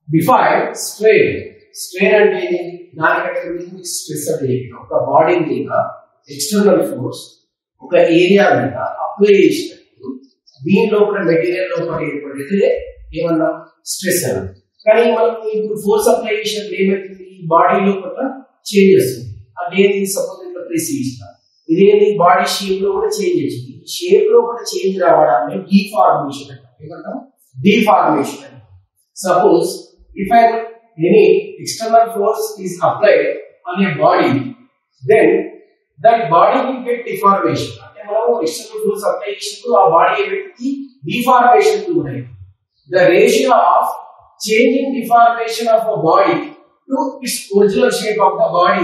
Define strain strain అంటే దానికంటే stress అంటే ఒక బాడీ మీద ఎక్స్టర్నల్ ఫోర్స్ ఒక ఏరియా మీద అప్లై చేసినప్పుడు దీని లోపల మెటీరియల్ లోపల ఏర్పడేది ఏమన్నా స్ట్రెస్ అని కానీ మనం ఇప్పుడు ఫోర్స్ అప్లై చేసినప్పుడు ఏమవుతుంది బాడీ లోపల చేంజ్ వస్తుంది అదేంటి సపోజ్ ఇట్లా ప్రెస్ చేసిన ఇదేంటి బాడీ షేప్ లో కూడా చేంజ్ వచ్చింది షేప్ లో కూడా చేంజ్ రావడాన్ని డీఫార్మేషన్ అంటాం ఏమంటాం డీఫార్మేషన్ అంటాం suppose if I any external force is applied on a body then that body will get deformation అంటే మనం ఎక్స్టర్నల్ ఫోర్స్ అప్లై చేసినప్పుడు ఆ బాడీ ఏమైంది డిఫార్మేషన్ ఉన్నాయి the ratio of changing deformation of a body to its original shape of the body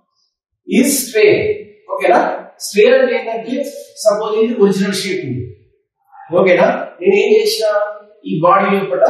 is strain ఓకేనా strain అంటే ఏంటంటే suppose ఇది ఒరిజినల్ షేప్ ఉంది ఓకేనా నేను ఏం చేసిన ఈ బాడీ లోపల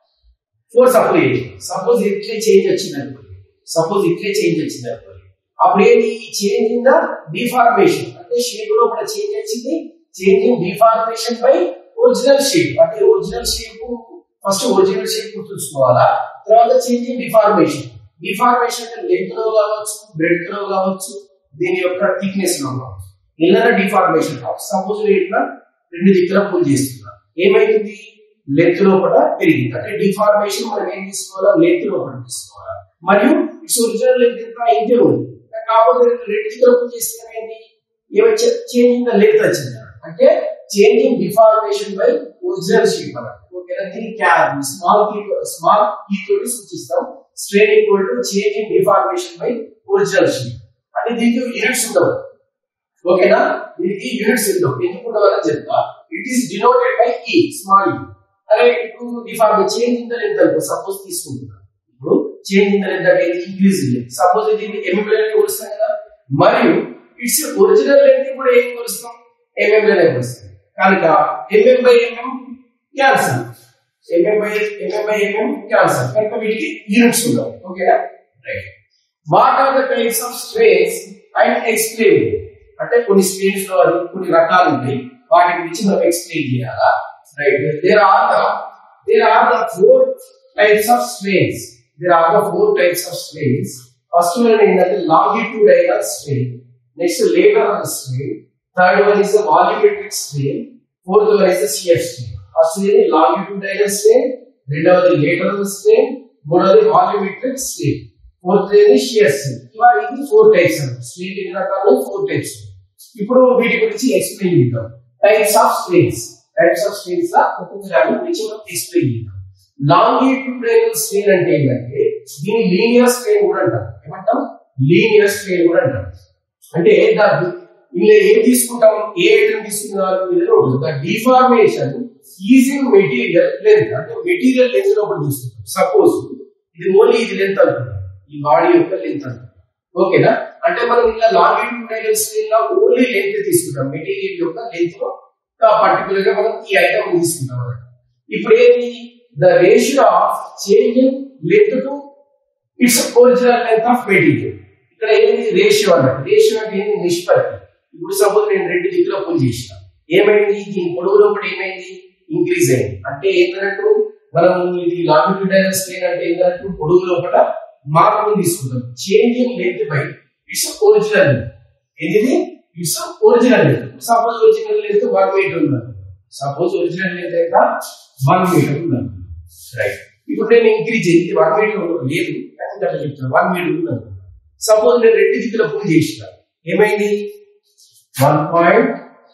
ఫోర్స్ అప్లై చేసిన సపోజ్ ఇట్లే చేంజ్ వచ్చింది అనుకోండి సపోజ్ ఇట్లే చేంజ్ వచ్చింది అనుకోండి అప్పుడు ఏంటి ఈ చేంజ్ ఇన్ ద డిఫార్మేషన్ అంటే షేప్ లోపల చేంజ్ వచ్చింది change in deformation by original shape అంటే original shape first original shape గుర్తుంచుకోవాలా తర్వాత చేంజ్ ఇన్ డిఫార్మేషన్ డిఫార్మేషన్ అంటే లెంత్ లో కావచ్చు బ్రెడ్ లో కావచ్చు దీని యొక్క థిక్నెస్ లో కావచ్చు ఇలా డిఫార్మేషన్ కావచ్చు సపోజ్ నేను ఇట్లా రెండు దిక్కుల పుల్ చేస్తున్నా ఏమైంది లెంత్ లోపల పెరిగింది అంటే డిఫార్మేషన్ మనం ఏం తీసుకోవాలా లెంత్ లోపల తీసుకోవాలా మరియు ఇట్స్ ఒరిజినల్ లెంత్ ఎంత ఇంతే ఉంది కాకపోతే రెండు దిక్కుల పుల్ చేస్తే ఏమైంది ఏమైనా చేంజ్ ఇన్ ద లెంత్ వచ్చింది అంటే change in deformation by original shape అన్నట్టు ఓకేనా దీన్ని క్యాబ్ స్మాల్ కీ స్మాల్ కీ తోటి సూచిస్తాం strain equal to change in deformation by original shape అంటే దీనికి యూనిట్స్ ఉండవు ఓకేనా దీనికి యూనిట్స్ ఉండవు ఎందుకు ఉండవని చెప్తా it is denoted by e small e అరే ఇప్పుడు deform change in the length అనుకో సపోజ్ తీసుకుంటున్నా ఇప్పుడు చేంజ్ ఇన్ ద లెంత్ అంటే ఇంక్రీజ్ లెంత్ సపోజ్ ఇది ఎంఎం లెంత్ కొలుస్తాం కదా మరియు ఇట్స్ ఒరిజినల్ లెంత్ కూడా ఏం కొలుస్తాం ఎంఎం లెంత్ కొలుస్తాం కనుక mm by mm cancel mm by mm by mm cancel కనుక వీటికి యూనిట్స్ ఉండవు ఓకేనా right what are the types of strains and explain అంటే కొన్ని స్ట్రెయిన్స్ లో అది కొన్ని రకాలు ఉంటాయి వాటి గురించి మనం ఎక్స్ప్లెయిన్ చేయాలా right there are the there are the four types of strains there are the four types of strains first one ఏంటంటే longitudinal strain next lateral strain third one is the volumetric strain fourth one is the shear strain first ఇది longitudinal strain రెండవది lateral strain మూడవది volumetric strain fourth ఏది shear strain ఇలా ఇది four types అన్నమాట strain ఎన్ని రకాలు ఫోర్ టైప్స్ ఇప్పుడు వీటి గురించి ఎక్స్ప్లెయిన్ చేద్దాం types of strains types of strains లా ఒక్కొక్క దాని గురించి మనం ఎక్స్ప్లెయిన్ చేద్దాం లాంగిట్యూడైనల్ స్ట్రెయిన్ అంటే ఏంటంటే దీని లీనియర్ స్ట్రెయిన్ కూడా అంటాం ఏమంటాం లీనియర్ స్ట్రెయిన్ కూడా అంటాం అంటే దాన్ని ఇలా ఏం తీసుకుంటాం ఏ ఐటమ్ తీసుకున్నారు మీద ఉంటుంది the deformation is in material length అంటే మెటీరియల్ లెంత్ లోపల తీసుకుంటాం సపోజ్ ఇది ఓన్లీ ఇది లెంత్ అనుకుంటాం ఈ బాడీ యొక్క లెంత్ అనుకుంటాం ఓకేనా అంటే మనం ఇలా లాంగిట్యూడైనల్ స్ట్రెయిన్ లో ఓన్లీ లెంత్ తీసుకుంటాం మెటీరియల్ యొక్క లెంత్ లో పర్టికులర్ గా మనం ఈ ఐటమ్ తీసుకుంటాం అన్నమాట ఇప్పుడు ఏంటి the ratio of changing length to its original length of material ఇక్కడ ఏంటి రేషియో అన్నట్టు రేషియో అంటే ఏంటి నిష్పత్తి ఇప్పుడు సపోజ్ నేను రెండు దిక్కులో పుల్ చేసిన ఏమైంది దీని పొడవు లోపల ఏమైంది ఇంక్రీజ్ అయింది అంటే ఏంటన్నట్టు మనం ఇది లాంగిట్యూడైనల్ స్ట్రెయిన్ అంటే ఏంటన్నట్టు పొడవు లోపల మార్పును తీసుకుంటాం changing length by its original length ఏంటిది its original length suppose original length one meter ఉంది సపోజ్ ఒరిజినల్ లెంత్ ఎంత వన్ మీటర్ ఉంది రైట్ ఇప్పుడు నేను ఇంక్రీజ్ అయ్యింది వన్ మీటర్ లేదు కానీ అట్లా చెప్తాను వన్ మీటర్ ఉంది సపోజ్ నేను రెండు దిక్కుల పుల్ చేసిన ఏమైంది వన్ పాయింట్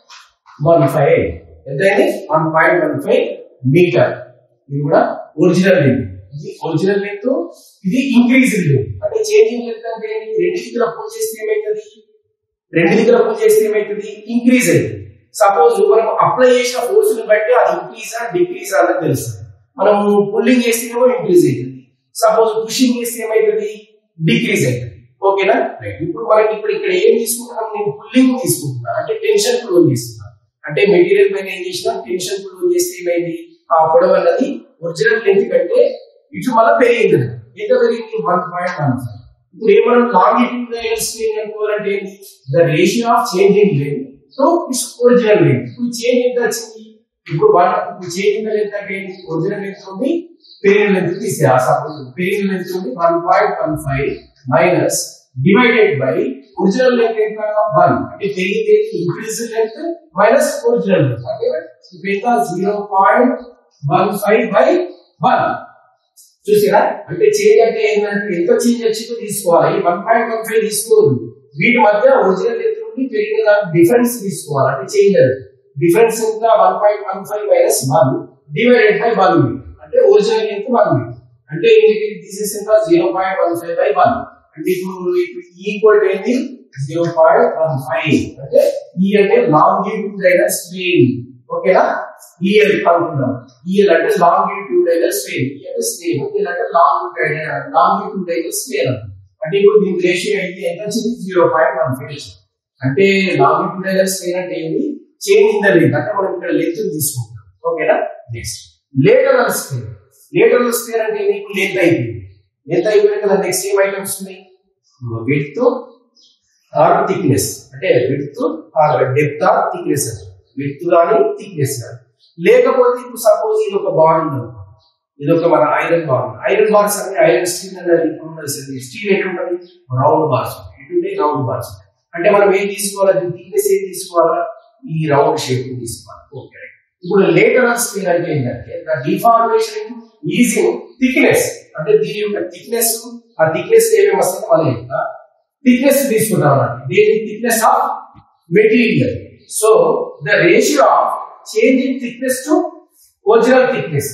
వన్ ఫైవ్ ఎంతైంది one point one five meter ఇది కూడా ఒరిజినల్ లెంత్ ఇది ఒరిజినల్ లెంత్ ఇది ఇంక్రీజ్ లెంత్ అంటే చేంజింగ్ లెంత్ అంటే ఏంటి? రెండు దిక్కుల పుల్ చేస్తే ఏమైతుంది రెండు దిక్కుల పుల్ చేస్తే ఏమైతుంది ఇంక్రీజ్ అయింది సపోజ్ మనం అప్లై చేసిన ఫోర్స్ ని బట్టి అది ఇంక్రీజ్ ఆ డిక్రీజ్ అన్నది తెలుస్తుంది మనం పుల్లింగ్ చేస్తేనేమో ఇంక్రీజ్ అవుతుంది సపోజ్ పుషింగ్ చేస్తే ఏమైతుంది డిక్రీజ్ అవుతుంది ఓకేనా రైట్ ఇప్పుడు మనకి ఇప్పుడు ఇక్కడ ఏం తీసుకుంటున్నాం నేను పుల్లింగ్ తీసుకుంటున్నా అంటే టెన్షన్ పుల్ చేస్తున్నా అంటే మెటీరియల్ పైన ఏం చేసినా టెన్షన్ పుల్ చేస్తే ఏమైంది ఆ పొడవు అన్నది ఒరిజినల్ లెంత్ కంటే ఇటు మళ్ళీ పెరిగింది ఎంత పెరిగింది వన్ పాయింట్ వన్ ఫైవ్ ఇప్పుడు ఏమన్నా లాంగిట్యూడైనల్ స్ట్రెయిన్ అనుకోవాలంటే ఏంటి the ratio of changing length so its original length ఇప్పుడు చేంజ్ ఎంత వచ్చింది ఇప్పుడు వన్ ఇప్పుడు చేంజ్ లెంత్ అంటే ఒరిజినల్ లెంత్ నుండి పెరిగిన లెంత్ తీసేయాలి సపోజ్ పెరిగిన లెంత్ నుండి one point one five minus divided by original length ఎంత వన్ అంటే పెరిగింది increase length minus original length అంటే ఇప్పుడు ఎంత zero point one five by one చూసారా అంటే చేంజ్ అంటే ఏంటంటే ఎంత చేంజ్ వచ్చిందో తీసుకోవాలి వన్ పాయింట్ వన్ ఫైవ్ తీసుకోవద్దు వీటి మధ్య ఒరిజినల్ లెంత్ నుండి పెరిగిన డిఫరెన్స్ తీసుకోవాలి అంటే చేంజ్ అది డిఫరెన్స్ ఎంత one point one five minus one divided by one అంటే ఒరిజినల్ లెంత్ వన్ అంటే ఇది తీసేసి ఎంత zero point one five by one అంటే ఇప్పుడు ఈక్వల్ ఏంటి జీరో పాయింట్ వన్ ఫైవ్ అంటే ఈ అంటే లాంగిట్యూడ్ అయిన స్ట్రెయిన్ ఓకేనా ఈఎల్ అనుకుందాం ఈఎల్ అంటే లాంగిట్యూడ్ అయిన స్ట్రెయిన్ ఈ అంటే స్ట్రెయిన్ ఈఎల్ అంటే లాంగిట్యూడ్ అయిన లాంగిట్యూడ్ అయిన స్ట్రెయిన్ అంటే ఇప్పుడు దీని రేషియో అయితే ఎంత వచ్చింది జీరో పాయింట్ వన్ ఫైవ్ అంటే లాంగిట్యూడ్ అయిన స్ట్రెయిన్ అంటే ఏంటి చేంజ్ ఇన్ ద లెంత్ అంటే మనం ఇక్కడ లెంత్ తీసుకుంటాం ఓకేనా next lateral strain lateral strain అంటే నీకు లెంత్ అయిపోయింది లెంత్ అయిపోయిన కదా నెక్స్ట్ ఏం ఐటమ్స్ ఉన్నాయి విడ్త్ ఆర్ థిక్నెస్ అంటే width or depth or thickness అని విడ్త్ కానీ థిక్నెస్ కానీ లేకపోతే ఇప్పుడు సపోజ్ ఇది ఒక బాడీ ఉంది ఇది ఒక మన ఐరన్ బార్ ఐరన్ బార్స్ అంటే ఐరన్ స్టీల్ అనేది ఇప్పుడు ఉండాల్సింది స్టీల్ ఎట్లుంటది రౌండ్ బార్స్ ఎటుంటే రౌండ్ బార్స్ అంటే మనం ఏం తీసుకోవాలి థిక్నెస్ ఏం తీసుకోవాలా ఈ రౌండ్ షేప్ తీసుకోవాలి ఓకే ఇప్పుడు లేటరల్ స్కేల్ అంటే ఏంటంటే డిఫార్మేషన్ ఈజీ థిక్నెస్ అంటే దీని యొక్క థిక్నెస్ ఆ థిక్నెస్ ఏమేమి వస్తాయి మన యొక్క థిక్నెస్ తీసుకుంటాం అన్నమాట దేని thickness of material so the ratio of change in thickness to original thickness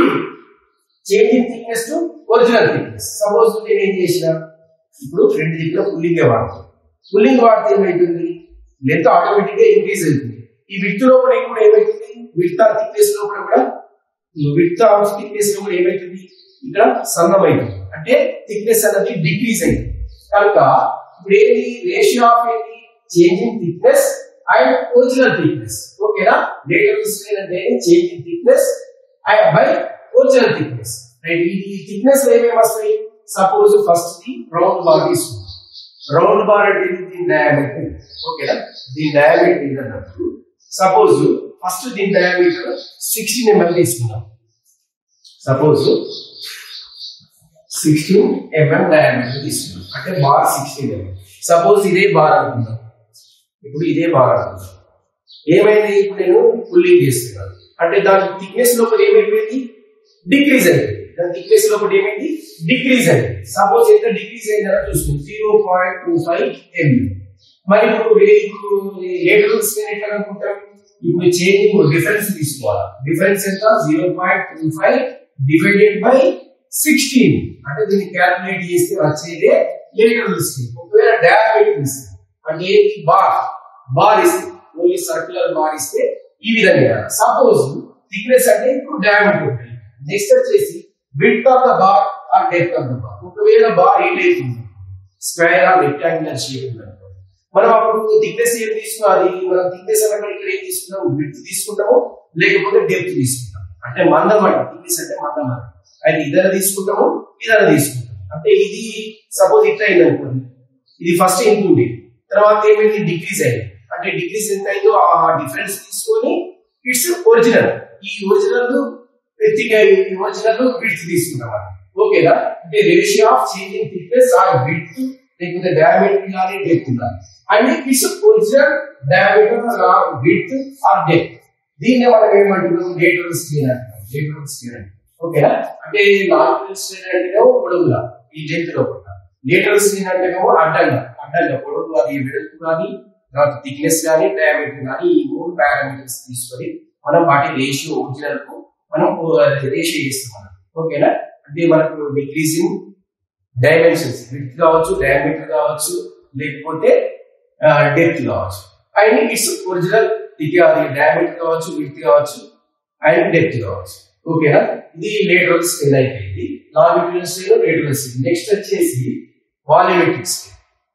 change in thickness to original thickness suppose నేను ఏం చేసిన ఇప్పుడు ఫ్రంట్ దిక్కులో పుల్లింగ్ వాడతాను పుల్లింగ్ వాడితే ఏమైతుంది లెంత్ ఆటోమేటిక్ గా ఇంక్రీజ్ అవుతుంది ఈ విత్ లోపల కూడా ఏమైతుంది విత్ ఆఫ్ థిక్నెస్ లోపల కూడా విత్ ఆఫ్ థిక్నెస్ లో కూడా ఏమైతుంది ఇక్కడ సన్నం అవుతుంది అంటే థిక్నెస్ అనేది డిక్రీజ్ అయింది కనుక ఇప్పుడు ఏంటి రేషియో ఆఫ్ ఏంటి change in thickness and original thickness ఓకేనా లేటర్ స్క్రీన్ అంటే change in thickness by original thickness right ఈ థిక్నెస్ ఏమేమి వస్తాయి suppose first the round bar తీసుకుందాం రౌండ్ బార్ అంటే ఇది దీని డయామీటర్ ఓకేనా దీని డయామీటర్ ఏంటన్నప్పుడు సపోజ్ ఫస్ట్ దీని డయామీటర్ సిక్స్టీన్ ఎంఎల్ తీసుకుందాం సపోజ్ సిక్స్టీన్ ఎంఎం డయామీటర్ తీసుకున్నాం అంటే బార్ సిక్స్టీన్ ఎంఎం సపోజ్ ఇదే బార్ అనుకుందాం ఇప్పుడు ఇదే బార్ అనుకుందాం ఏమైంది ఇప్పుడు నేను పుల్లింగ్ చేస్తున్నాను అంటే దాని థిక్నెస్ లోపల ఏమైపోయింది డిక్రీజ్ అయింది దాని థిక్నెస్ లోపల ఏమైంది డిక్రీజ్ అయింది సపోజ్ ఎంత డిక్రీజ్ అయిందో చూసుకుంది zero point two five mm మరి ఇప్పుడు వే- ఇప్పుడు లేటరల్స్ ఎట్లా అనుకుంటాం ఇప్పుడు చేంజ్ డిఫరెన్స్ తీసుకోవాలి డిఫరెన్స్ ఎంత zero point two five divided by sixteen అంటే దీన్ని క్యాల్కులేట్ చేస్తే వచ్చేదే లేటరల్ స్ట్రీమ్ ఒకవేళ డయామీటర్ ఇస్తే అంటే ఏంటి బార్ బార్ ఇస్తే ఓన్లీ సర్క్యులర్ బార్ ఇస్తే ఈ విధంగా సపోజ్ థిక్నెస్ అంటే ఇప్పుడు డయామీటర్ ఉంటుంది నెక్స్ట్ వచ్చేసి width of the bar or depth of the bar ఒకవేళ బార్ ఏ టైప్ ఉంది స్క్వేర్ ఆర్ రెక్టాంగులర్ షేప్ ఉంది అనుకోండి మనం అప్పుడు థిక్నెస్ ఏం తీసుకోవాలి మనం థిక్నెస్ అన్నప్పుడు ఇక్కడ ఏం తీసుకుంటాం విడ్త్ తీసుకుంటాము లేకపోతే డెప్త్ తీసుకుంటాం అంటే మందం అంటే థిక్నెస్ అంటే మందం అంటే అయితే ఇదర తీసుకుంటాము ఇదర తీసుకుంటాం అంటే ఇది సపోజ్ ఇట్లా అయింది అనుకోండి ఇది ఫస్ట్ ఎంత ఉంది తర్వాత ఏమైంది డిక్రీజ్ అయింది అంటే డిక్రీజ్ ఎంత అయిందో ఆ డిఫరెన్స్ తీసుకొని ఇట్స్ ఒరిజినల్ ఈ ఒరిజినల్ ఈ ఒరిజినల్ విడ్త్ తీసుకుంటాం ఓకేనా అంటే ratio of changing thickness or width లేకపోతే డయామీటర్ కానీ డెప్త్ కానీ and its original diameter or width or depth దీన్ని మనం ఏమంటున్నాం లేటరల్ స్క్రీన్ అంటాం లేటరల్ స్క్రీన్ అంటే ఓకేనా అంటే లాంగ్ స్క్రీన్ అంటేనేమో పొడవుగా ఈ లెంత్ లోపల లేటరల్ స్క్రీన్ అంటేనేమో అడ్డంగా అడ్డంగా పొడవు అది వెడల్పు కానీ తర్వాత థిక్నెస్ కానీ డయామీటర్ కానీ ఈ మూడు పారామీటర్స్ తీసుకొని మనం వాటి రేషియో ఒరిజినల్ కు మనం రేషియో చేస్తాం మనం ఓకేనా అంటే మనకు డిక్రీజింగ్ డైమెన్షన్స్ విత్ కావచ్చు డయామీటర్ కావచ్చు లేకపోతే డెప్త్ కావచ్చు అండ్ ఇట్స్ ఒరిజినల్ ఇది అది డయామీటర్ కావచ్చు విత్ కావచ్చు అండ్ డెప్త్ కావచ్చు ఓకేనా ఇది లేటరల్ స్కేల్ అయిపోయింది longitudinal scale lateral scale next వచ్చేసి వాల్యూమెట్రిక్ స్కేల్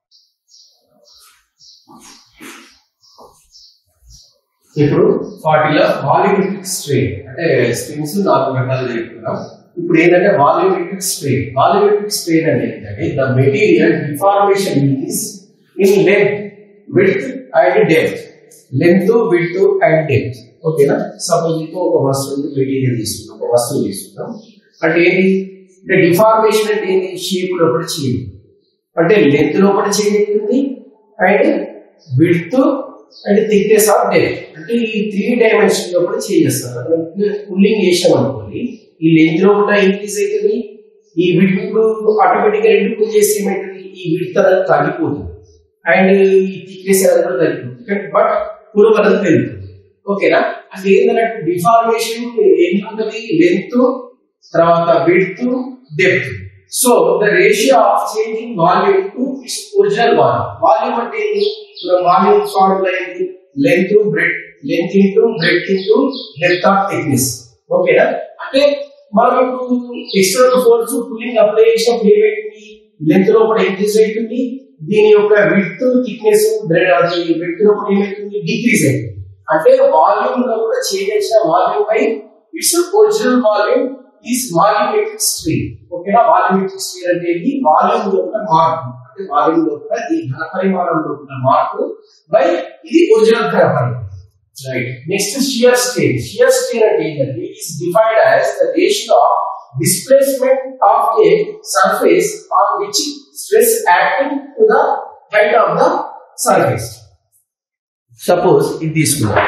ఇప్పుడు వాటిలో వాల్యూమెట్రిక్ స్ట్రెయిన్ అంటే స్ట్రెయిన్స్ నాలుగు రకాలు చెప్తున్నాం ఇప్పుడు ఏంటంటే వాల్యూమెట్రిక్ స్ట్రెయిన్ వాల్యూమెట్రిక్ స్ట్రెయిన్ అంటే ఏంటంటే the material deformation is in length width and depth length width and depth ఓకేనా సపోజ్ ఇప్పుడు ఒక వస్తువు మెటీరియల్ తీసుకున్నాం ఒక వస్తువు తీసుకున్నాం అంటే ఏంటి అంటే డిఫార్మేషన్ అంటే ఏంటి షేప్ లోపల చేయండి అంటే లెంత్ లోపల చేయగలుగుతుంది and width and thickness of depth అంటే ఈ త్రీ డైమెన్షన్ లోపల చేస్తారు పుల్లింగ్ చేసాం అనుకోండి ఈ లెంత్ లోపల ఇంక్రీజ్ అవుతుంది ఈ విడ్త్ ఆటోమేటిక్ గా రెండు పుల్ చేస్తే ఏమవుతుంది ఈ విడ్త్ అనేది తగ్గిపోతుంది అండ్ ఈ థిక్నెస్ అనేది కూడా తగ్గిపోతుంది బట్ పురుగు అనేది పెరుగుతుంది ఓకేనా అంటే ఏంటంటే డిఫార్మేషన్ ఎన్ని ఉంటుంది లెంత్ తర్వాత width depth so the ratio of changing volume to its original volume volume అంటే ఏంటి వాల్యూమ్ ఫార్ములా ఏంటి length breadth length into breadth into depth of thickness ఓకేనా అంటే మనం ఇప్పుడు ఎక్స్టర్నల్ ఫోర్స్ పుల్లింగ్ అప్లై చేసినప్పుడు ఏమైతుంది లెంత్ లోపల ఇంక్రీజ్ అవుతుంది దీని యొక్క విడ్త్ థిక్నెస్ అది విడ్త్ లోపల ఏమైతుంది డిక్రీజ్ అవుతుంది అంటే వాల్యూమ్ లో కూడా చేంజ్ చేసిన volume by its original volume is volumetric strain ఓకేనా వాల్యూమెట్రిక్ స్ట్రీమ్ అంటే ఇది వాల్యూమ్ యొక్క మార్పు అంటే వాల్యూమ్ లోపల ఈ ఘన పరిమాణం లోపల మార్పు బై ఇది ఒరిజినల్ ఘన పరిమాణం right next shear strain shear strain అంటే ఏంటంటే is defined as the ratio of displacement of a surface on which stress acting to the height of the surface. Suppose ఇది తీసుకున్నాం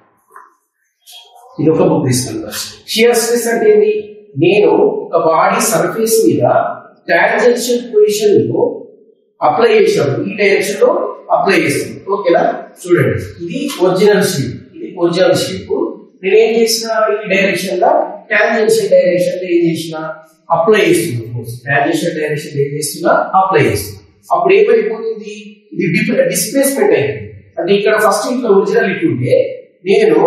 ఇది ఒక బుక్ తీసుకున్నాం షియర్ స్ట్రెస్ అంటే ఏంటి నేను ఒక బాడీ సర్ఫేస్ మీద టాంజెన్షియల్ పొజిషన్ లో అప్లై చేసినప్పుడు ఈ డైరెక్షన్ లో అప్లై చేస్తాను ఓకేనా చూడండి ఇది ఒరిజినల్ షీప్ ఇది ఒరిజినల్ షీప్ నేను ఏం చేసిన ఈ డైరెక్షన్ లో టాంజెన్షియల్ డైరెక్షన్ లో ఏం చేసిన అప్లై చేస్తున్నా టాంజెన్షియల్ డైరెక్షన్ ఏం చేస్తున్నా అప్లై చేస్తున్నా అప్పుడు ఏమైపోతుంది ఇది డిస్ప్లేస్మెంట్ అయింది అంటే ఇక్కడ ఫస్ట్ ఇట్లా ఒరిజినల్ ఇటు ఉంటే నేను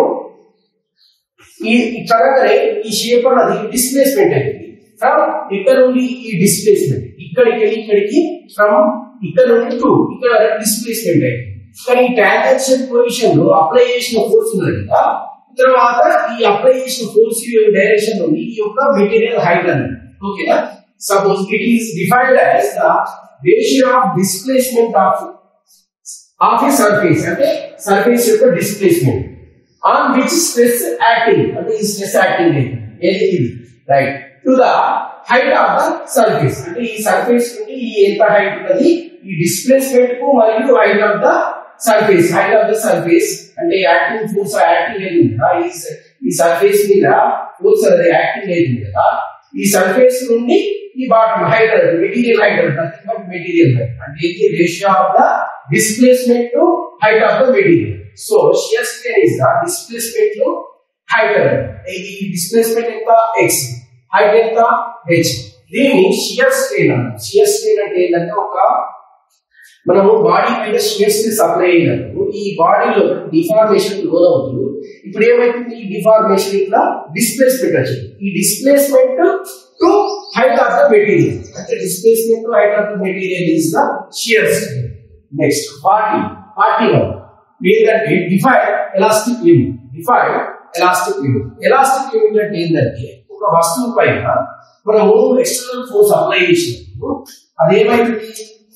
ఈ చదవగానే ఈ షేప్ అన్నది డిస్ప్లేస్మెంట్ అయింది ఫ్రమ్ ఇక్కడ నుండి ఈ డిస్ప్లేస్మెంట్ ఇక్కడికి వెళ్ళి ఇక్కడికి ఫ్రమ్ ఇక్కడ నుండి టు ఇక్కడ వరకు డిస్ప్లేస్మెంట్ అయింది కానీ ఈ టాంజెన్షియల్ పొజిషన్ లో అప్లై చేసిన ఫోర్స్ ఉన్నది కదా తర్వాత ఈ అప్లై చేసిన ఫోర్స్ డైరెక్షన్ నుండి ఈ యొక్క మెటీరియల్ హైట్ అన్నది ఓకేనా suppose it is defined as the ratio of displacement of of a surface అంటే సర్ఫేస్ యొక్క displacement on which stress acting అంటే ఈ స్ట్రెస్ యాక్టింగ్ ఏది ఇది right to the height of the surface అంటే ఈ సర్ఫేస్ నుండి ఈ ఎంత హైట్ ఉన్నది ఈ డిస్ప్లేస్మెంట్ కు మరియు height of the surface height of the surface అంటే యాక్టింగ్ ఫోర్స్ యాక్టింగ్ అయింది కదా ఈ- ఈ సర్ఫేస్ మీద ఫోర్స్ అది యాక్టింగ్ అయింది కదా ఈ సర్ఫేస్ నుండి ఈ bottom height material height nothing material height అంటే ఇది ratio of the displacement to height of the material so shear strain is the displacement to height ఈ డిస్ప్లేస్మెంట్ ఎంత ఎక్స్ హైట్ ఎంత హెచ్ దీన్ని షియర్ స్ట్రెయిన్ అంటారు shear strain అంటే ఏంటంటే ఒక మనము బాడీ మీద షియర్ స్ట్రెస్ అప్లై అయినప్పుడు ఈ బాడీలో డిఫార్మేషన్ లోనవుతూ ఇప్పుడు ఏమైతుంది ఈ డిఫార్మేషన్ ఇట్లా డిస్ప్లేస్మెంట్ వచ్చింది ఈ displacement to height of the material అంటే displacement to height of the material is the shear strain next forty forty one ఏంటంటే define elastic limit define elastic limit elastic limit అంటే ఏంటంటే ఒక వస్తువు పైన మనము ఎక్స్టర్నల్ ఫోర్స్ అప్లై చేసినప్పుడు అదేమైతుంది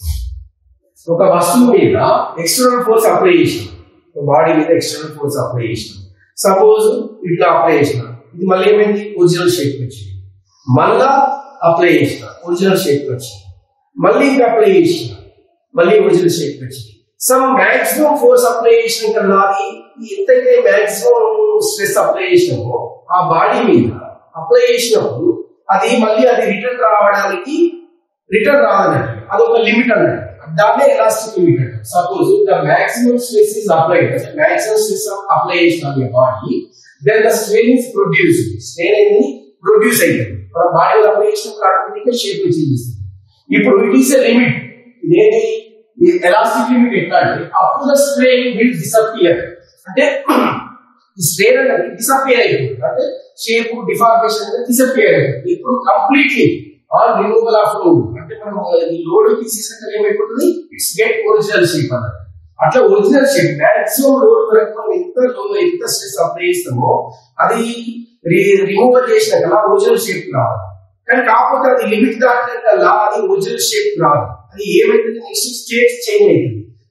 ఒక వస్తువు మీద ఎక్స్టర్నల్ ఫోర్స్ అప్లై చేసినాం ఒక బాడీ మీద ఎక్స్టర్నల్ ఫోర్స్ అప్లై చేసినాం సపోజ్ ఇట్లా అప్లై చేసిన ఇది మళ్ళీ ఏమైంది ఒరిజినల్ షేప్ వచ్చింది మళ్ళా అప్లై చేసిన ఒరిజినల్ షేప్ వచ్చింది మళ్ళీ ఇంకా అప్లై చేసిన మళ్ళీ ఒరిజినల్ షేప్ వచ్చింది సమ్ మాక్సిమం ఫోర్స్ అప్లై చేసిన కన్నా అది ఎంతైతే మాక్సిమం స్ట్రెస్ అప్లై చేసినామో ఆ బాడీ మీద అప్లై చేసినప్పుడు అది మళ్ళీ అది రిటర్న్ రావడానికి రిటర్న్ రాదన్నట్టు అదొక లిమిట్ అన్నట్టు దాన్నే ఎలాస్టిక్ లిమిట్ అంటారు suppose the maximum stress is applied maximum stress apply చేసిన body then the strain is produce strain అనేది ప్రొడ్యూస్ అయ్యింది మన బాడీలో అప్లై చేసినప్పుడు ఆటోమేటిక్ షేప్ చేంజ్ చేస్తుంది ఇప్పుడు ఇట్ ఈస్ ఎ లిమిట్ ఇదేంటి ఎలాస్టిక్ లిమిట్ ఎట్లా అంటే అప్పుడు ద స్ట్రెయిన్ విల్ డిసపియర్ అంటే ఈ స్ట్రెయిన్ అనేది డిసపియర్ అయిపోతుంది అంటే షేప్ డిఫార్మేషన్ అనేది డిసపియర్ అయిపోతుంది ఇప్పుడు completely all removal of load అంటే మనం ఈ లోడ్ తీసేసాక ఏమైపోతుంది ఇట్స్ గెట్ ఒరిజినల్ షేప్ అన్నది అట్లా ఒరిజినల్ షేప్ మాక్సిమం లోడ్ వరకు మనం ఎంత లోడ్ ఎంత స్ట్రెస్ అప్లై చేస్తామో అది రిమూవల్ చేసినాక ఒరిజినల్ షేప్ రావాలి కానీ కాకపోతే అది లిమిట్ దాటినాకల్లా అది ఒరిజినల్ షేప్ రాదు అది ఏమైతుంది నెక్స్ట్ స్టేట్ చేంజ్ అవుతుంది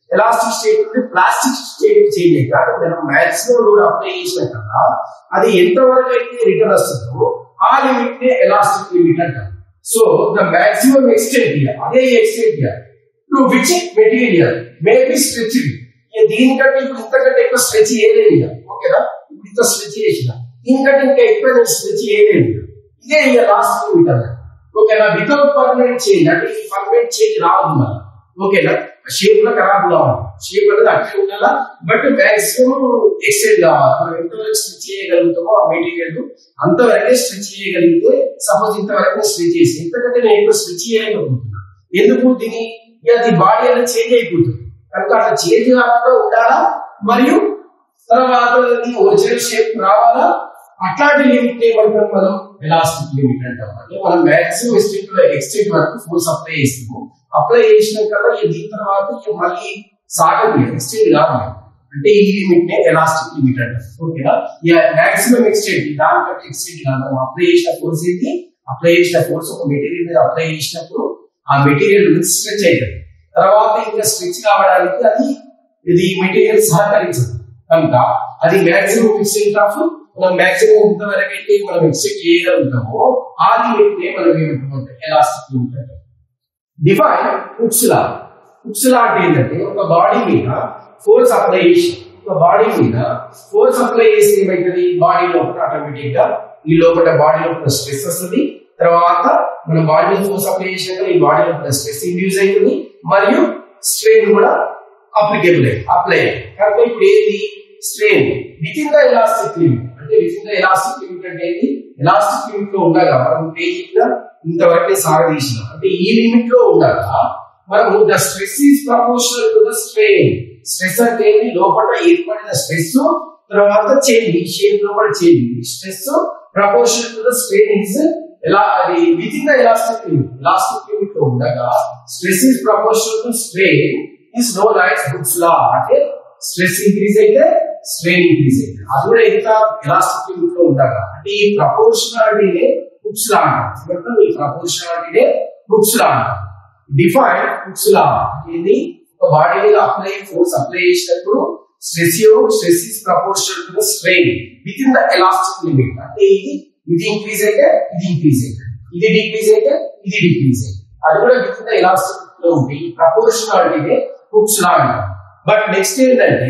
ఎలాస్టిక్ స్టేట్ నుండి ప్లాస్టిక్ స్టేట్ చేంజ్ అయితే అంటే మనం మాక్సిమం లోడ్ అప్లై చేసిన కదా అది ఎంతవరకు అయితే రిటర్న్ వస్తుందో ఆ లిమిట్ నే ఎలాస్టిక్ లిమిట్ అంటాం సో ద మాక్సిమం ఎక్స్టెంట్ అదే extent to which material may be stretched దీనికంటే ఇప్పుడు ఇంతకంటే ఎక్కువ స్ట్రెచ్ చేయలేదు ఇక. ఓకేనా ఇప్పుడు ఇంత స్ట్రెచ్ చేసిన దీనికంటే ఇంకా ఎక్కువ నేను స్ట్రెచ్ చేయలేదు ఇక. ఇదే ఇక లాస్ట్ లిమిట్ అన్నమాట ఓకేనా వితౌట్ పర్మనెంట్ చేంజ్ అంటే ఈ పర్మనెంట్ చేంజ్ రావద్దు మళ్ళీ ఓకేనా షేప్ లో ఖరాబ్ కావాలి షేప్ అనేది అట్లే ఉండాలా బట్ మాక్సిమం ఎక్స్టెండ్ కావాలి మనం ఎంతవరకు స్ట్రెచ్ చేయగలుగుతామో ఆ మెటీరియల్ అంతవరకే స్ట్రెచ్ చేయగలిగితే సపోజ్ ఇంతవరకు స్ట్రెచ్ చేసి ఎందుకంటే నేను ఎక్కువ స్ట్రెచ్ చేయలేకపోతున్నా ఎందుకు దీని ఇక అది బాడీ అనేది చేంజ్ అయిపోతుంది కనుక అట్లా చేంజ్ కాకుండా ఉండాలా మరియు తర్వాత ఒరిజినల్ షేప్ రావాలా అట్లాంటి లిమిట్ ఏమంటాం మనం ఎలాస్టిక్ లిమిట్ అంటాం అంటే మనం మాక్సిమం ఎక్స్టెంట్ లో ఎక్స్టెంట్ వరకు ఫోర్స్ అప్లై చేస్తాము అప్లై చేసినాక ఇక దీని తర్వాత ఇక మళ్ళీ సాగదు ఎక్స్టెండ్ కాదు అంటే ఈ లిమిట్ నే ఎలాస్టిక్ లిమిట్ అంటాం ఓకేనా ఇక మాక్సిమం ఎక్స్టెంట్ దానికంటే ఎక్స్టెంట్ కాదు మనం అప్లై చేసిన ఫోర్స్ ఏంటి అప్లై చేసిన ఫోర్స్ ఒక మెటీరియల్ మీద అప్లై చేసినప్పుడు ఆ మెటీరియల్ స్ట్రెచ్ అవుతుంది తర్వాత ఇంకా స్ట్రెచ్ కావడానికి అది ఇది మెటీరియల్ సహకరించదు కనుక అది మాక్సిమం ఎక్స్టెంట్ ఆఫ్ మనం మాక్సిమం ఇంతవరకు అయితే మనం ఎక్స్టెంట్ చేయగలుగుతామో ఆ లిమిట్ నే మనం ఏమంటామంటే ఎలాస్టిక్ లిమిట్ అంటాం define Hooke's law Hooke's law అంటే ఏంటంటే ఒక బాడీ మీద ఫోర్స్ అప్లై చేసి ఒక బాడీ మీద ఫోర్స్ అప్లై చేసి ఏమైతుంది బాడీ లోపల ఆటోమేటిక్ గా ఈ లోపల బాడీ లోపల స్ట్రెస్ వస్తుంది తర్వాత మన బాడీ ఫోర్స్ అప్లై చేసినాక ఈ బాడీ లోపల స్ట్రెస్ ఇండ్యూస్ అవుతుంది మరియు స్ట్రెయిన్ కూడా అప్లికేబుల్ అప్లై కనుక ఇప్పుడు ఏంటి strain within the elastic limit అంటే within the elastic limit అంటే ఏంటి ఎలాస్టిక్ లిమిట్ లో ఉండగా మనం పేజీగా ఇంతవరకు సాగదీసిన అంటే ఈ లిమిట్ లో ఉండగా మనము the stress is proportional to the strain stress అంటే ఏంటి లోపల ఏర్పడిన స్ట్రెస్ తర్వాత చేంజ్ ఈ షేప్ లోపల change stress proportional to the strain is ఎలా అది within the elastic limit elastic limit లో ఉండగా stress is proportional to strain is no like Hooke's law అంటే స్ట్రెస్ ఇంక్రీజ్ అయితే స్ట్రెయిన్ ఇంక్రీజ్ అయితే అది కూడా ఎంత ఎలాస్టిక్ లిమిట్ లో ఉండగా అంటే ఈ ప్రపోర్షనాలిటీనే హుక్స్ లా అంటారు ఈ ప్రపోర్షనాలిటీనే హుక్స్ లా అంటారు డిఫైన్ హుక్స్ లా ఇది ఒక బాడీ మీద అప్లై ఫోర్స్ అప్లై చేసినప్పుడు stress stress is proportional to the strain within the elastic limit అంటే ఇది ఇది ఇంక్రీజ్ అయితే ఇది ఇంక్రీజ్ అయితే ఇది డిక్రీజ్ అయితే ఇది డిక్రీజ్ అయితే అది కూడా విత్ ఇన్ ద ఎలాస్టిక్ లో ఉంటే ఈ ప్రపోర్షనాలిటీనే హుక్స్ లా అంటారు బట్ నెక్స్ట్ ఏంటంటే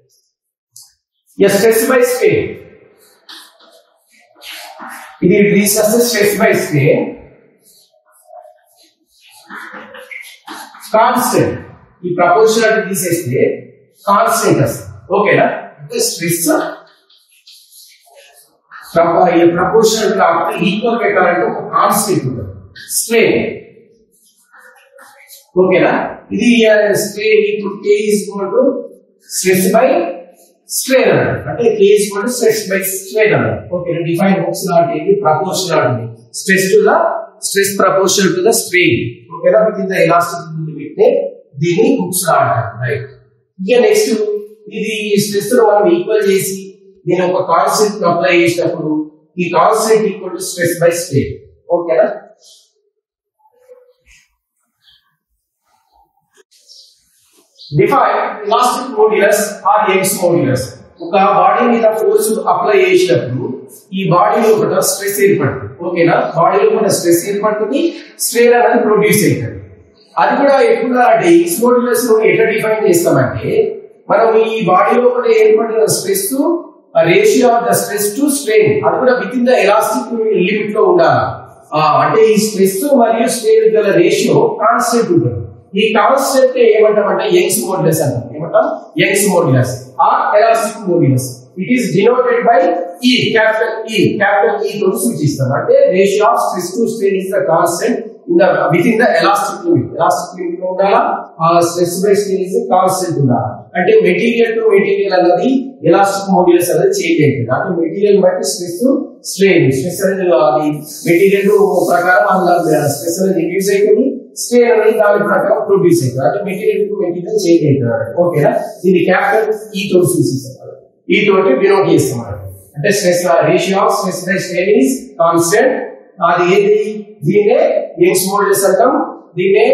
స్ట్రెస్ బై స్ట్రెయిన్ ఇది రీసెస్ స్ట్రెస్ బై స్ట్రెయిన్ కాన్స్టెంట్ ఈ ప్రపోర్షనాలిటీ తీసేస్తే కాన్స్టెంట్ వస్తుంది ఓకేనా అంటే స్ట్రెస్ ప్రపోర్షనల్ కాకపోతే ఈక్వల్ పెట్టాలంటే ఒక కాన్స్టెంట్ ఉంటుంది స్ట్రెయిన్ ఓకేనా ఇది స్ట్రెయిన్ ఇప్పుడు K is equal to stress by strain అన్నమాట అంటే K is equal to stress by strain అన్నమాట ఓకేనా డిఫైన్ హోక్స్ నాట్ ఏంటి proportionality stress to the stress proportional to the strain ఓకేనా within the elastic limit నే దీన్ని hooks law అంటారు right ఇక నెక్స్ట్ ఇది స్ట్రెస్ లో మనం ఈక్వల్ చేసి దీని ఒక కాన్స్టెంట్ అప్లై చేసినప్పుడు ఈ constant equal to stress by strain ఓకేనా define elastic modulus or Young's modulus ఒక బాడీ మీద ఫోర్స్ అప్లై చేసినప్పుడు ఈ బాడీ లోపల స్ట్రెస్ ఏర్పడుతుంది ఓకేనా బాడీ లోపల స్ట్రెస్ ఏర్పడుతుంది స్ట్రెయిన్ అనేది ప్రొడ్యూస్ అవుతుంది అది కూడా ఎప్పుడు అంటే యంగ్స్ మోడ్యులస్ ఎట్లా డిఫైన్ చేస్తామంటే మనం ఈ బాడీ లోపల ఏర్పడిన stress ratio of the stress to strain అది కూడా within the elastic limit లో ఉండాలి ఆ, అంటే ఈ స్ట్రెస్ మరియు స్ట్రెయిన్ గల రేషియో కాన్స్టెంట్ ఉంటుంది ఈ కాన్స్టెంట్ ఏమంటామంటే యంగ్స్ మోడ్యులస్ అంటాం ఏమంటాం Young's modulus or elastic modulus it is denoted by E capital E capital E తో సూచిస్తాం అంటే ratio of stress to strain is the constant in the within the elastic limit elastic limit లో ఉండాలా ఆ stress by strain is constant ఉండాలి అంటే material to material అన్నది elastic modulus అనేది చేంజ్ అవుతుంది అంటే మెటీరియల్ బట్టి స్ట్రెస్ స్ట్రెయిన్ స్ట్రెస్ అనేది అది మెటీరియల్ ప్రకారం అందులో స్ట్రెస్ అనేది ఇండ్యూస్ అవుతుంది స్ట్రెయిన్ అనేది దాని ప్రకారం ప్రొడ్యూస్ అవుతుంది అంటే మెటీరియల్ టు మెటీరియల్ చేంజ్ అవుతుంది ఓకేనా దీన్ని క్యాపిటల్ ఈ తో సూచిస్తాం ఈ తోటి డినోట్ చేస్తాం అన్నమాట. అంటే stress ratio of stress by strain is constant అది ఏది దీన్నే యంగ్స్ మోడ్యులస్ అంటాం దీన్నే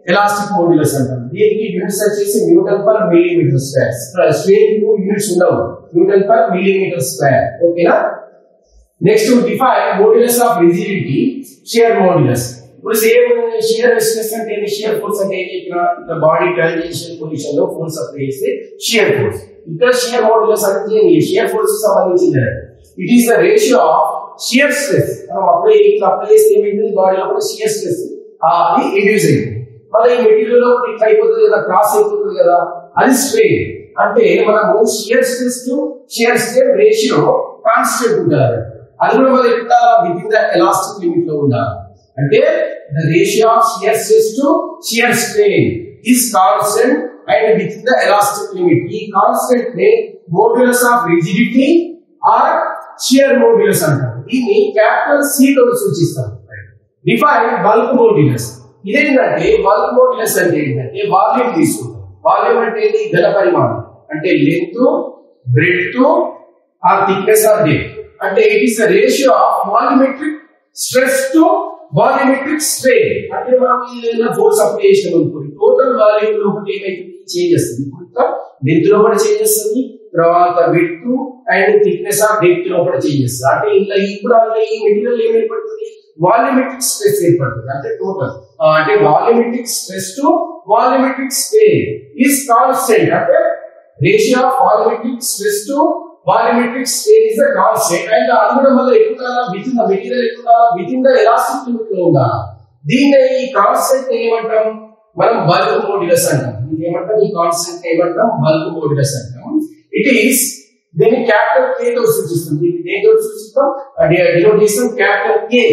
ఎలాస్టిక్ మోడ్యులస్ అంటాం దీనికి యూనిట్స్ వచ్చేసి newton per millimetre square strain కు యూనిట్స్ ఉండవు న్యూటన్ పర్ మిల్లీమీటర్ స్క్వేర్ ఓకేనా next define modulus of rigidity shear modulus ఇప్పుడు సేమ్ షియర్ స్ట్రెస్ అంటే ఏంటి షియర్ ఫోర్స్ అంటే ఏంటి ఇక్కడ ఇక్కడ బాడీ ట్రాన్సిషన్ పొజిషన్ లో ఫోర్స్ అప్లై చేస్తే షియర్ ఫోర్స్ ఇక్కడ షియర్ మోడ్యులస్ అంటే ఏంటి షియర్ ఫోర్స్ సంబంధించింది it is the ratio of shear stress మనం అప్లై ఇట్లా అప్లై చేస్తే ఏమైంది బాడీలో కూడా షియర్ స్ట్రెస్ అది ఇండ్యూస్ అయింది మళ్ళీ ఈ మెటీరియల్ లో ఇట్లా అయిపోతుంది కదా క్రాస్ అయిపోతుంది కదా అది స్ట్రెయిన్ అంటే మనము shear stress to shear strain ratio constant ఉండాలి అది కూడా మనకి ఎట్లా within the elastic limit లో ఉండాలి అంటే the ratio of shear stress to shear strain is constant and within the elastic limit ఈ కాన్స్టెంట్ ని modulus of rigidity or shear modulus అంటారు దీన్ని క్యాపిటల్ సి తో సూచిస్తాం డిఫైన్ బల్క్ మోడ్యులస్ ఇదేంటంటే బల్క్ మోడ్యులస్ అంటే ఏంటంటే వాల్యూమ్ తీసుకుంటాం వాల్యూమ్ అంటే ఏంటి ఘన పరిమాణం అంటే length breadth or thickness or depth అంటే it is the ratio of volumetric stress to volumetric strain అంటే మనం ఏదైనా ఫోర్స్ అప్లై చేసిన అనుకోండి టోటల్ వాల్యూమ్ లో ఒకటి ఏమైతుంది చేంజ్ చేస్తుంది ఇప్పుడు లెంత్ లో కూడా చేంజ్ చేస్తుంది తర్వాత width and thickness of depth లో కూడా చేంజ్ చేస్తుంది అంటే ఇలా ఇప్పుడు అందులో ఈ మెటీరియల్ ఏం ఏర్పడుతుంది వాల్యూమెట్రిక్ స్ట్రెస్ ఏర్పడుతుంది అంటే టోటల్ అంటే volumetric stress to volumetric strain is constant అంటే ratio of volumetric stress to volumetric strain is the constant and అది కూడా మళ్ళీ ఎక్కువ విత్ ఇన్ ద మెటీరియల్ ఎక్కువ within the elastic limit లో ఉండాలి దీన్ని ఈ కాన్స్టెంట్ ఏమంటాం మనం బల్క్ మోడ్యులస్ అంటాం ఇది ఏమంటాం ఈ కాన్స్టెంట్ ఏమంటాం బల్క్ మోడ్యులస్ అంటాం ఇట్ ఈస్ దీన్ని క్యాపిటల్ కే తో సూచిస్తాం దీన్ని దేనితో సూచిస్తాం డినోట్ చేస్తాం క్యాపిటల్ కే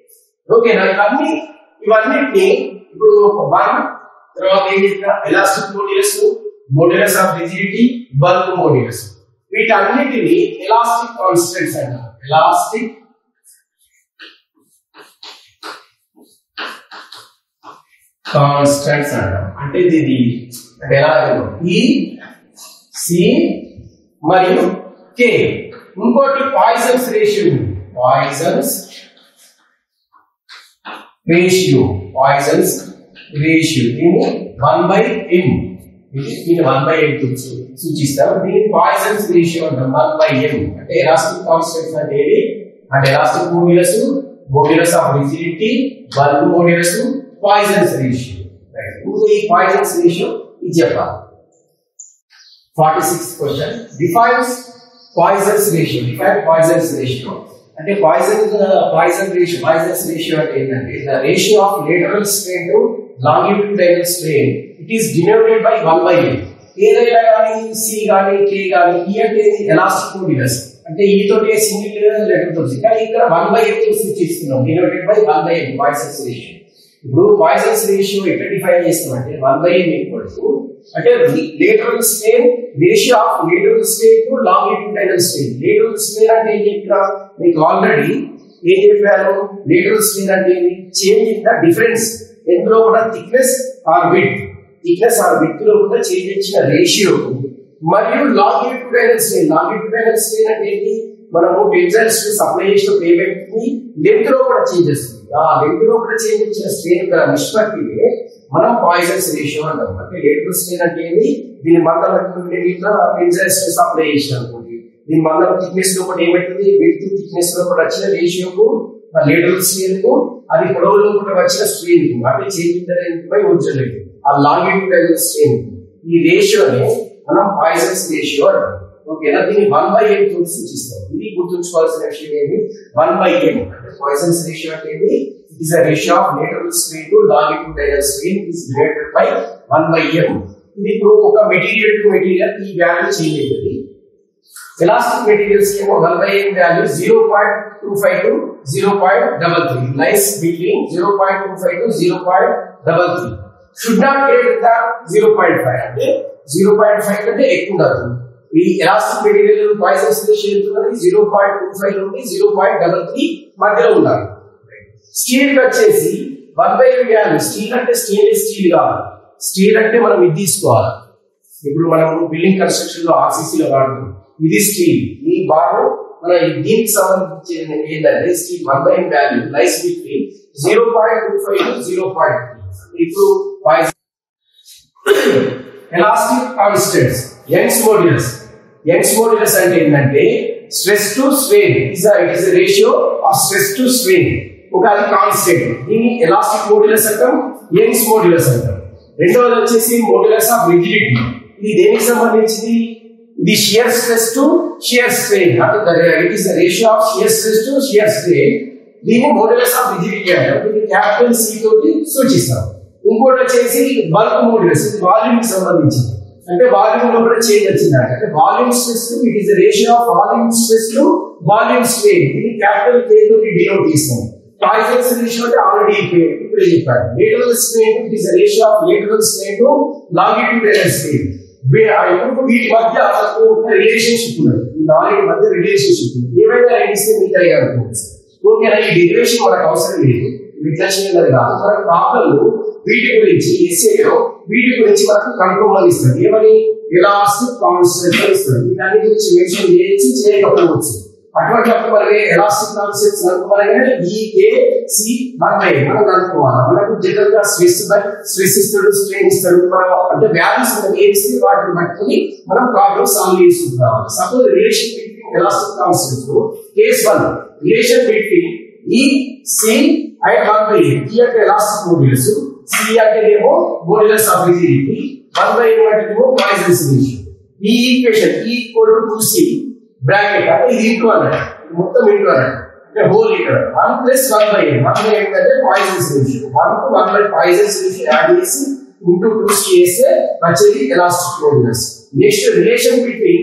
ఓకేనా ఇవన్నీ ఇవన్నిటిని ఇప్పుడు ఒక వన్ తర్వాత ఏం చెప్పిన elastic modulus modulus of rigidity bulk modulus వీటన్నిటిని ఎలాస్టిక్ కాన్స్టెంట్స్ అంటారు ఎలాస్టిక్ కాన్స్టెంట్స్ అంటాం అంటే ఇది అంటే ఎలా ఈ సి మరియు కే ఇంకోటి Poisson's ratio Poisson's ratio Poisson's ratio దీన్ని వన్ బై ఎం దీన్ని వన్ బై ఎం సూచిస్తాం దీన్ని పాయిజన్స్ రేషియో అంటాం వన్ బై ఎం అంటే ఎలాస్టిక్ కాన్స్టెంట్స్ అంటే ఏది అంటే elastic modulus modulus of rigidity bulk modulus Poisson's ratio ఇప్పుడు ఈ పాయిజన్స్ రేషియో ఇది చెప్పాలి forty six question defines Poisson's ratio define Poisson's ratio అంటే Poisson Poisson ratio Poisson's ratio అంటే ఏంటంటే the ratio of lateral strain to longitudinal strain it is denoted by one by n ఏదైనా కానీ C కానీ కే కానీ ఈ అంటే ఎలాస్టిక్ మోడ్యులస్ అంటే ఈ తోటి సింగిల్ లెటర్ తోటి కానీ ఇక్కడ వన్ బై ఎన్ సూచిస్తున్నాం denoted by one by n Poisson's ratio ఇప్పుడు పాయిజన్స్ రేషియో ఎట్లా డిఫైన్ చేస్తాం అంటే one by n equal to అంటే lateral strain ratio of lateral strain to longitudinal strain lateral strain అంటే ఏం చెప్పినా మీకు ఆల్రెడీ ఏం చెప్పాను లేటరల్ స్ట్రెయిన్ అంటే ఏంటి చేంజ్ ఇన్ ద డిఫరెన్స్ ఎందులో కూడా thickness or width thickness or width లో కూడా చేంజ్ ఇచ్చిన రేషియో మరియు లాంగిట్యూడైనల్ స్ట్రెయిన్ లాంగిట్యూడైనల్ స్ట్రెయిన్ అంటే ఏంటి మనము టెన్సైల్ స్ట్రెస్ అప్లై చేసిన పేమెంట్ ని లెంత్ లో కూడా చేంజ్ చేస్తుంది ఆ లెంత్ లో కూడా చేంజ్ ఇచ్చిన స్ట్రెయిన్ గల నిష్పత్తిని మనం పాయిజన్స్ రేషియో అంటాం అంటే లేటరల్ స్ట్రెయిన్ అంటే ఏంటి దీని మందం పెట్టుకుంటే ఇట్లా టెన్సైల్ స్ట్రెస్ అప్లై చేసిన అనుకోండి దీని మందం థిక్నెస్ లో కూడా ఏమవుతుంది విత్ థిక్నెస్ లో కూడా వచ్చిన రేషియోకు లేటరల్ స్ట్రెయిన్ కు అది పొడవులో కూడా వచ్చిన స్ట్రెయిన్ కు అంటే చేంజ్ పై ఉంచలేదు ఆ లాంగిట్యూడైనల్ స్ట్రెయిన్ ఈ రేషియోని మనం పాయిజన్స్ రేషియో అంటాం ఓకేనా దీన్ని వన్ బై ఎయిట్ తోటి సూచిస్తాం ఇది గుర్తుంచుకోవాల్సిన విషయం ఏంటి వన్ బై ఎయిట్ అంటే పాయిజన్స్ రేషియో అంటే ఏంటి it is ratio of lateral strain to longitudinal strain is divided by one by m ఇది ఇప్పుడు ఒక మెటీరియల్ టు మెటీరియల్ ఈ వాల్యూ చేంజ్ అవుతుంది ఎలాస్టిక్ మెటీరియల్స్ ఏమో one by m value zero point two five to zero point double three lies between zero point two five to zero point double three should not greater than zero point five అంటే zero point five కంటే ఎక్కువ ఉండదు ఈ elastic material poisons ratio ఎంత ఉన్నది zero point two five నుండి zero point double three మధ్యలో ఉండాలి స్టీల్ వచ్చేసి వన్ బై వాల్యూ స్టీల్ అంటే స్టెయిన్లెస్ స్టీల్ కావాలి స్టీల్ అంటే మనం ఇది తీసుకోవాలి ఇప్పుడు మనం బిల్డింగ్ కన్స్ట్రక్షన్ లో ఆర్సీసీ లో వాడుతున్నాం ఇది స్టీల్ ఈ బార్ మన దీనికి సంబంధించిన ఏంటంటే steel one by value lies between zero point two five to zero point three ఇప్పుడు elastic constants Young's modulus Young's modulus అంటే ఏంటంటే stress to strain is it is ratio of stress to strain ఒక అది constant దీన్ని elastic modulus అంటాం Young's modulus అంటాం రెండవది వచ్చేసి మోడ్యులస్ ఆఫ్ రిజిడిటీ ఇది దేనికి సంబంధించింది ఇది shear stress to shear strain అంటే it is ratio of shear stress to shear strain దీన్ని మోడ్యులస్ ఆఫ్ రిజిడిటీ అంటాం దీన్ని క్యాపిటల్ సి తోటి సూచిస్తాం ఇంకోటి వచ్చేసి బల్క్ మోడ్యులస్ ఇది వాల్యూమ్ కి సంబంధించింది అంటే వాల్యూమ్ లో కూడా చేంజ్ వచ్చిందంట అంటే volume stress to it is ratio of volume stress to volume strain ఇది క్యాపిటల్ కే తోటి డినోట్ చేస్తాం పాయిజన్స్ రేషియో అంటే ఆల్రెడీ ఇప్పుడు చెప్పాను lateral strain it is ratio of lateral strain to longitudinal strain ఇప్పుడు వీటి మధ్య మనకు రిలేషన్షిప్ ఉన్నది ఈ నాలుగు మధ్య రిలేషన్షిప్ ఉంది ఏమైనా రెండిస్తే మిగతా అనుకోవచ్చు ఓకేనా ఈ డెరివేషన్ మనకు అవసరం లేదు విట్లక్ష్మి కాదు మనకు ప్రాబ్లంలు వీటి గురించి ఎస్ఏలో వీటి గురించి మనకు కనుక్కోమని ఇస్తారు ఏమని ఎలాస్టిక్ కాన్స్టెంట్ ఇస్తారు వీటన్ని గురించి మెన్షన్ చేయొచ్చు చేయకపోవచ్చు అటువంటిప్పుడు మనకి ఎలాస్టిక్ కాన్సెప్ట్స్ కనుక్కోవాలంటే ఈ ఏ సి వన్ బై మనం కనుక్కోవాలి మనకు జనరల్ గా స్ట్రెస్ బై స్ట్రెస్ ఇస్తాడు స్ట్రెయిన్ ఇస్తాడు మనం అంటే వాల్యూస్ మనం ఏమిస్తే వాటిని పట్టుకుని మనం ప్రాబ్లమ్ సాల్వ్ చేసుకుంటాం suppose relation between elastic concept case one relation between E C and one by E అంటే ఎలాస్టిక్ మోడ్యులస్ సి అంటేనేమో modulus of rigidity one by ఏమంటేనేమో పాయిజన్స్ రేషియో ఈ equation E equal to two C bracket అంటే ఇది into అన్నట్టు మొత్తం into అన్నట్టు అంటే హోల్ ఇక్కడ one plus one by one by ఏంటంటే Poisson's ratio one to one by Poisson's ratio add చేసి ఇంటూ టూ చేస్తే వచ్చేది elastic modulus next relation between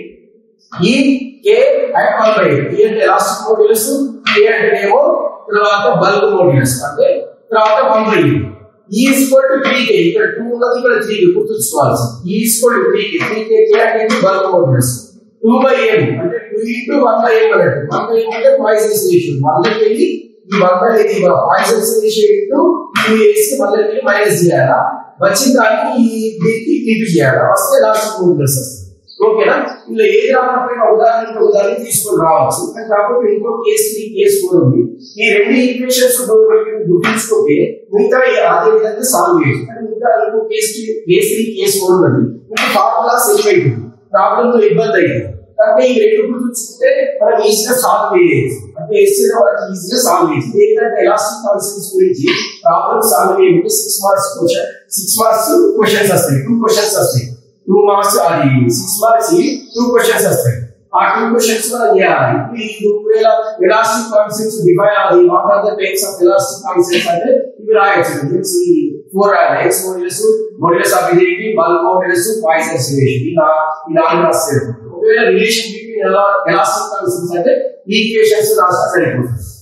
E K and one by E అంటే ఎలాస్టిక్ మోడ్యులస్ కే అంటేనేమో తర్వాత bulk modulus అంటే తర్వాత one by E equal to three K ఇక్కడ two ఉన్నది ఇక్కడ త్రీ కే గుర్తుంచుకోవాల్సి E equal to three K three K K అంటే bulk modulus two by m అంటే two into one by m అన్నట్టు వన్ బై ఎం అంటే Poisson's ratio మళ్ళీ వెళ్ళి ఈ వన్ బై ఇది పాయిజన్స్ రేషియో ఇంటూ టూ వేసి మళ్ళీ వెళ్ళి మైనస్ చేయాలా వచ్చిన దానికి ఈ దీనికి ఇంటూ చేయాలా వస్తే లాస్ట్ మోడ్యులస్ వస్తుంది ఓకేనా ఇలా ఏది రాకపోయినా ఉదాహరణ ఉదాహరణ తీసుకొని రావచ్చు కానీ కాకపోతే ఇంకో కేసు త్రీ కేసు ఫోర్ ఉంది ఈ రెండు ఈక్వేషన్స్ గుర్తుంచుకుంటే మిగతా అదే విధంగా సాల్వ్ చేయొచ్చు కానీ ఇంకా ఇంకో case case three case four ఉన్నది ఇంకా ఫార్ములాస్ ఎక్కువైతుంది ప్రాబ్లం లో ఇబ్బంది అవుతుంది కాబట్టి ఈ రెండు గుర్తుంచుకుంటే మనం ఈజీగా సాల్వ్ చేయొచ్చు అంటే ఎస్సీలో మనకి ఈజీగా సాల్వ్ చేయొచ్చు ఏంటంటే ఎలాస్టిక్ కాన్సెప్ట్స్ గురించి ప్రాబ్లం సాల్వ్ చేయమంటే six marks question six marks questions వస్తాయి టూ క్వశ్చన్స్ వస్తాయి టూ మార్క్స్ అది సిక్స్ మార్క్స్ టూ క్వశ్చన్స్ వస్తాయి ఆ టూ క్వశ్చన్స్ మనం చేయాలి ఇప్పుడు ఈ ఒకవేళ ఎలాస్టిక్ కాన్సెప్ట్స్ డిఫైన్ అది what are the types of elastic concepts అంటే ఇవి రాయొచ్చు ఈ ఫోర్ ఎక్స్ modulus modulus of rigidity bulk modulus Poisson's relation ఇలా ఈ నాలుగు రాస్తే ఒకవేళ రిలేషన్ బిట్వీన్ ఎలాస్టిక్ కాన్సెప్ట్స్ అంటే ఈక్వేషన్స్ రాస్తే సరిపోతుంది